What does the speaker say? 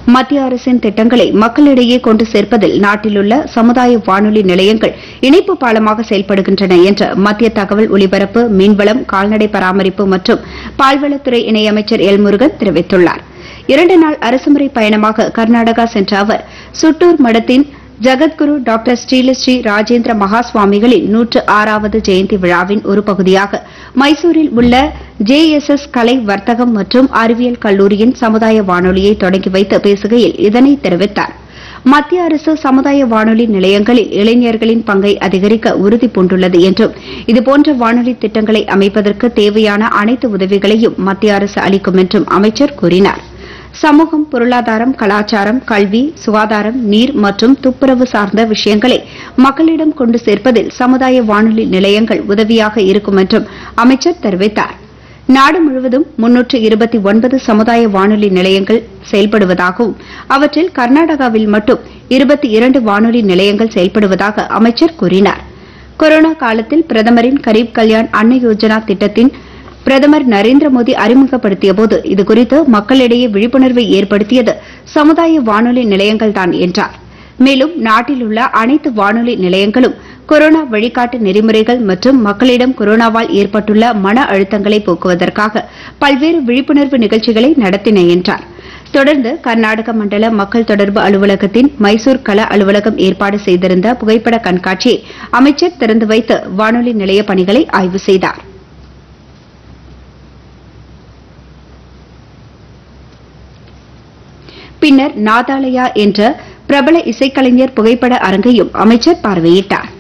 மத்திய அரசின் திட்டங்களை மக்களிடையே கொண்டு சேர்ப்பதில் நாட்டிலுள்ள சமுதாய வானொலி நிலையங்கள் இணைப்பு பாலமாக செயல்படுகின்றன என்று மத்திய தகவல் ஒலிபரப்பு மீன்வளம் கால்நடை பராமரிப்பு மற்றும் பால்வளத்துறை இணையமைச்சர் எல் முருகன் தெரிவித்துள்ளார் இரண்டு நாள் அரசுமுறை பயணமாக கர்நாடகா சென்ற அவர் சுட்டூர் மடத்தின் ஜகத்குரு டாக்டர் ஸ்ரீலஸ்ரீ ராஜேந்திர மகா சுவாமிகளின் நூற்று ஆறாவது ஜெயந்தி விழாவின் ஒரு பகுதியாக மைசூரில் உள்ள ஜேஎஸ்எஸ் கலை வர்த்தகம் மற்றும் அறிவியல் கல்லூரியின் சமுதாய வானொலியை தொடங்கி வைத்து பேசுகையில் இதனை தெரிவித்தார் மத்திய அரசு சமுதாய வானொலி நிலையங்களில் இளைஞர்களின் பங்கை அதிகரிக்க உறுதி பூண்டுள்ளது என்றும் இதுபோன்ற வானொலி திட்டங்களை அமைப்பதற்கு தேவையான அனைத்து உதவிகளையும் மத்திய அரசு அளிக்கும் என்றும் அமைச்சர் கூறினார் சமூகம் பொருளாதாரம் கலாச்சாரம் கல்வி சுகாதாரம் நீர் மற்றும் துப்புரவு சார்ந்த விஷயங்களை மக்களிடம் கொண்டு சேர்ப்பதில் சமுதாய வானொலி நிலையங்கள் உதவியாக இருக்கும் என்றும் அமைச்சர் தெரிவித்தார் நாடு முழுவதும் முன்னூற்று இருபத்தி ஒன்பது சமுதாய வானொலி நிலையங்கள் செயல்படுவதாகவும் அவற்றில் கர்நாடகாவில் மட்டும் இருபத்தி இரண்டு வானொலி நிலையங்கள் செயல்படுவதாக அமைச்சர் கூறினார் கொரோனா காலத்தில் பிரதமரின் கரீப் கல்யாண் அன்ன யோஜனா திட்டத்தின் பிரதமர் நரேந்திர மோடி அறிமுகப்படுத்தியபோது இதுகுறித்து மக்களிடையே விழிப்புணர்வை ஏற்படுத்தியது சமுதாய வானொலி நிலையங்கள்தான் என்றார் மேலும் நாட்டில் உள்ள அனைத்து வானொலி நிலையங்களும் கொரோனா வழிகாட்டு நெறிமுறைகள் மற்றும் மக்களிடம் கொரோனாவால் ஏற்பட்டுள்ள மன அழுத்தங்களை போக்குவதற்காக பல்வேறு விழிப்புணர்வு நிகழ்ச்சிகளை நடத்தின என்றார் தொடர்ந்து கர்நாடக மண்டல மக்கள் தொடர்பு அலுவலகத்தின் மைசூர் கள அலுவலகம் ஏற்பாடு செய்திருந்த புகைப்பட கண்காட்சியை அமைச்சர் திறந்து வைத்து வானொலி நிலைய பணிகளை ஆய்வு செய்தார் பின்னர் நாதாலயா என்ற பிரபல இசைக்கலைஞர் புகைப்பட அரங்கையும் அமைச்சர் பார்வையிட்டார்